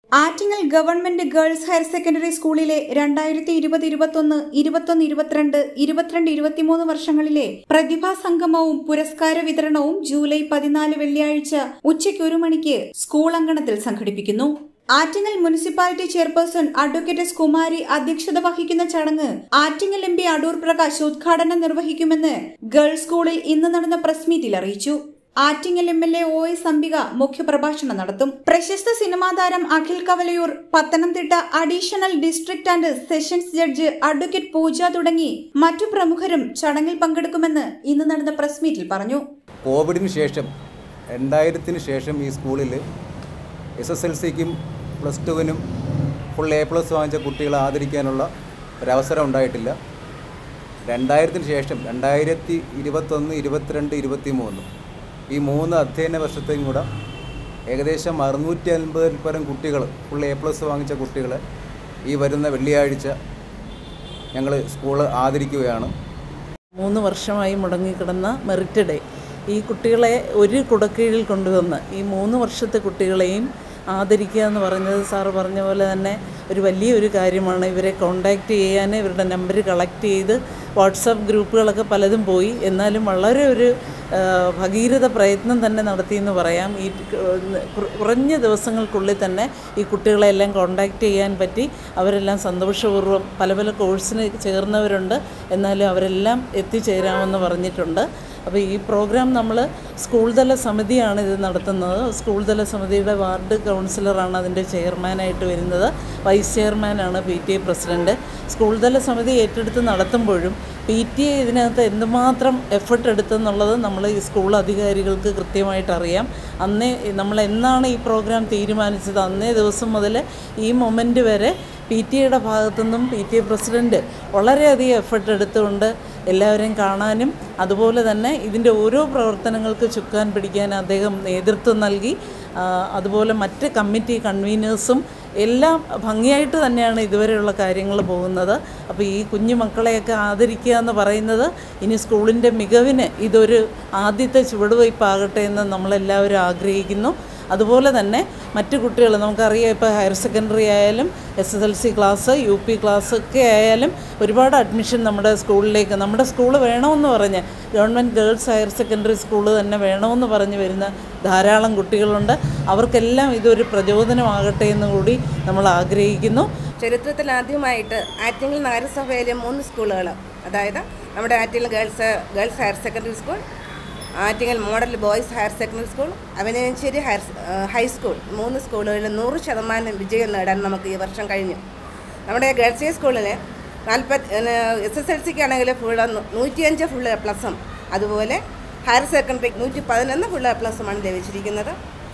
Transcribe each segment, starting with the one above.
Attingal government girls higher secondary സ്കൂളിലെ രണ്ടായിരത്തി ഇരുപത് ഇരുപത്തൊന്ന് ഇരുപത്തൊന്ന് ഇരുപത്തിരണ്ട് ഇരുപത്തിരണ്ട് ഇരുപത്തിമൂന്ന് വർഷങ്ങളിലെ പ്രതിഭാ സംഗമവും പുരസ്കാര വിതരണവും ജൂലൈ പതിനാല് വെള്ളിയാഴ്ച ഉച്ചയ്ക്ക് ഒരു മണിക്ക് സ്കൂൾ അങ്കണത്തിൽ സംഘടിപ്പിക്കുന്നു Attingal municipality chairperson advocate S Kumari അധ്യക്ഷത വഹിക്കുന്ന ചടങ്ങ് ആറ്റിങ്ങൽ എം പി അടൂർ പ്രകാശ് ഉദ്ഘാടനം നിർവഹിക്കുമെന്ന് ഗേൾസ് സ്കൂളിൽ ഇന്ന് നടന്ന പ്രസ് മീറ്റിൽ അറിയിച്ചു Attingal M L A O S Ambika മുഖ്യപ്രഭാഷണം നടത്തും പ്രശസ്ത സിനിമാ താരം Akhil Kavalayoor Pathanamthitta additional district and sessions judge advocate Pooja തുടങ്ങി മറ്റു പ്രമുഖരും ചടങ്ങിൽ പങ്കെടുക്കുമെന്ന് ഇന്ന് നടന്ന പ്രസ് മീറ്റിൽ പറഞ്ഞു കോവിഡിന് ശേഷം രണ്ടായിരത്തിന് ശേഷം ഈ സ്കൂളിൽ എസ് എസ് എൽ സിക്കും പ്ലസ് ടുവിനും ഫുൾ എ പ്ലസ് വാങ്ങിച്ച കുട്ടികളെ ആദരിക്കാനുള്ള ഒരവസരം ഉണ്ടായിട്ടില്ല രണ്ടായിരത്തിന് ശേഷം രണ്ടായിരത്തി ഇരുപത്തൊന്ന് ഇരുപത്തിരണ്ട് ഇരുപത്തി മൂന്ന് ഈ മൂന്ന് അധ്യയന വർഷത്തെയും കൂടെ ഏകദേശം അറുന്നൂറ്റി അൻപതിൽ പരം കുട്ടികൾ ഫുൾ എ പ്ലസ് വാങ്ങിച്ച കുട്ടികളെ ഈ വരുന്ന വെള്ളിയാഴ്ച ഞങ്ങൾ സ്കൂൾ ആദരിക്കുകയാണ് മൂന്ന് വർഷമായി മുടങ്ങിക്കിടന്ന മെറിറ്റ് ഡേ ഈ കുട്ടികളെ ഒരു കുടക്കീഴിൽ കൊണ്ടുവന്ന് ഈ മൂന്ന് വർഷത്തെ കുട്ടികളെയും ആദരിക്കുക എന്ന് പറഞ്ഞത് സാറ് പറഞ്ഞ പോലെ തന്നെ ഒരു വലിയൊരു കാര്യമാണ് ഇവരെ കോണ്ടാക്റ്റ് ചെയ്യാൻ ഇവരുടെ നമ്പർ കളക്ട് ചെയ്ത് വാട്സപ്പ് ഗ്രൂപ്പുകളൊക്കെ പലതും പോയി എന്നാലും വളരെ ഒരു ആ, ഭഗീരഥ പ്രയത്നം തന്നെ നടത്തിയെന്ന് പറയാം ഈ കുറ- കുറഞ്ഞ ദിവസങ്ങൾക്കുള്ളിൽ തന്നെ ഈ കുട്ടികളെല്ലാം കോണ്ടാക്റ്റ് ചെയ്യാൻ പറ്റി അവരെല്ലാം സന്തോഷപൂർവ്വം പല പല കോഴ്സിന് ചേർന്നവരുണ്ട് എന്നാലും അവരെല്ലാം എത്തിച്ചേരാമെന്ന് പറഞ്ഞിട്ടുണ്ട് അപ്പോൾ ഈ പ്രോഗ്രാം നമ്മൾ സ്കൂൾ തല സമിതിയാണ് ഇത് നടത്തുന്നത് സ്കൂൾ തല സമിതിയുടെ വാർഡ് കൗൺസിലറാണ് അതിൻ്റെ ചെയർമാനായിട്ട് വരുന്നത് വൈസ് ചെയർമാനാണ് P T A president school തല സമിതി ഏറ്റെടുത്ത് നടത്തുമ്പോഴും പി ടി എ ഇതിനകത്ത് എന്തുമാത്രം എഫർട്ട് എടുത്തെന്നുള്ളത് നമ്മൾ ഈ സ്കൂൾ അധികാരികൾക്ക് കൃത്യമായിട്ട് അറിയാം അന്നേ നമ്മൾ എന്നാണ് ഈ പ്രോഗ്രാം തീരുമാനിച്ചത് അന്നേ ദിവസം മുതൽ ഈ മൊമെൻറ്റ് വരെ പി ടി എയുടെ ഭാഗത്തുനിന്നും പി ടി എ പ്രസിഡൻറ്റ് വളരെയധികം എഫർട്ട് എടുത്തുകൊണ്ട് എല്ലാവരെയും കാണാനും അതുപോലെ തന്നെ ഇതിൻ്റെ ഓരോ പ്രവർത്തനങ്ങൾക്ക് ചുക്കാൻ പിടിക്കാൻ അദ്ദേഹം നേതൃത്വം നൽകി ആ, അതുപോലെ മറ്റ് കമ്മിറ്റി കൺവീനേഴ്സും എല്ലാം ഭംഗിയായിട്ട് തന്നെയാണ് ഇതുവരെയുള്ള കാര്യങ്ങൾ പോകുന്നത് അപ്പോൾ ഈ കുഞ്ഞു മക്കളെയൊക്കെ ആദരിക്കുക എന്ന് പറയുന്നത് ഇനി സ്കൂളിൻ്റെ മികവിന് ഇതൊരു ആദ്യത്തെ ചുവടുവയ്പ്പാകട്ടെ എന്ന് നമ്മളെല്ലാവരും ആഗ്രഹിക്കുന്നു അതുപോലെ തന്നെ മറ്റു കുട്ടികൾ നമുക്കറിയാം ഇപ്പോൾ ഹയർ സെക്കൻഡറി ആയാലും S S L C class U P class ഒക്കെ ആയാലും ഒരുപാട് അഡ്മിഷൻ നമ്മുടെ സ്കൂളിലേക്ക് നമ്മുടെ സ്കൂൾ വേണമെന്ന് പറഞ്ഞ് government girls higher secondary school തന്നെ വേണമെന്ന് പറഞ്ഞ് വരുന്ന ധാരാളം കുട്ടികളുണ്ട് അവർക്കെല്ലാം ഇതൊരു പ്രചോദനമാകട്ടെ എന്ന് കൂടി നമ്മൾ ആഗ്രഹിക്കുന്നു ചരിത്രത്തിൽ ആദ്യമായിട്ട് ആറ്റിങ്ങൽ നഗരസഭയിലെ മൂന്ന് സ്കൂളുകൾ അതായത് നമ്മുടെ Attingal girls girls higher secondary school Attingal model boys higher secondary school Avaneessery higher high school മൂന്ന് സ്കൂളുകളിൽ നൂറ് ശതമാനം വിജയം നേടാൻ നമുക്ക് ഈ വർഷം കഴിഞ്ഞു നമ്മുടെ ഗേൾസ് ഹൈ സ്കൂളിൽ നാൽപ്പത്തി എസ് എസ് എൽ സിക്ക് ആണെങ്കിൽ ഫുൾ നൂറ്റിയഞ്ച് ഫുൾ എ പ്ലസും അതുപോലെ ഹയർ സെക്കൻഡറി നൂറ്റി പതിനൊന്ന് ഫുൾ എ പ്ലസുമാണ് ലഭിച്ചിരിക്കുന്നത്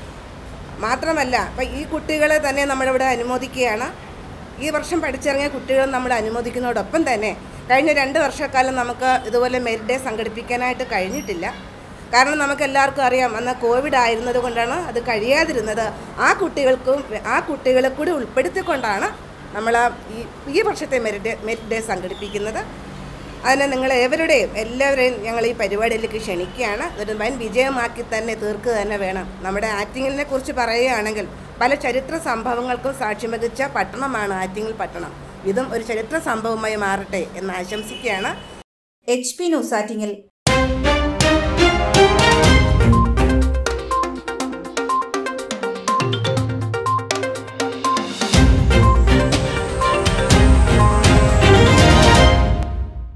മാത്രമല്ല അപ്പം ഈ കുട്ടികളെ തന്നെ നമ്മളിവിടെ അനുമോദിക്കുകയാണ് ഈ വർഷം പഠിച്ചിറങ്ങിയ കുട്ടികൾ നമ്മൾ അനുമോദിക്കുന്നതോടൊപ്പം തന്നെ കഴിഞ്ഞ രണ്ട് വർഷക്കാലം നമുക്ക് ഇതുപോലെ മെരിറ്റ് ഡേ സംഘടിപ്പിക്കാനായിട്ട് കഴിഞ്ഞിട്ടില്ല കാരണം നമുക്ക് എല്ലാവർക്കും അറിയാം അന്ന് കോവിഡ് ആയിരുന്നത് കൊണ്ടാണ് അത് കഴിയാതിരുന്നത് ആ കുട്ടികൾക്കും ആ കുട്ടികളെ കൂടി ഉൾപ്പെടുത്തിക്കൊണ്ടാണ് നമ്മൾ ഈ ഈ വർഷത്തെ മെരിറ്റ് ഡേ മെരിറ്റ് ഡേ സംഘടിപ്പിക്കുന്നത് അതിന് നിങ്ങൾ ഏവരുടെയും എല്ലാവരെയും ഞങ്ങൾ ഈ പരിപാടിയിലേക്ക് ക്ഷണിക്കുകയാണ് ഇതൊരു വൻ വിജയമാക്കി തന്നെ തീർക്കുക തന്നെ വേണം നമ്മുടെ ആറ്റിങ്ങലിനെ കുറിച്ച് പറയുകയാണെങ്കിൽ പല ചരിത്ര സംഭവങ്ങൾക്കും സാക്ഷ്യം വഹിച്ച പട്ടണമാണ് ആറ്റിങ്ങൽ പട്ടണം ഇതും ഒരു ചരിത്ര സംഭവമായി മാറട്ടെ എന്ന് ആശംസിക്കുകയാണ് എച്ച് പി ന്യൂസ് ആറ്റിങ്ങൽ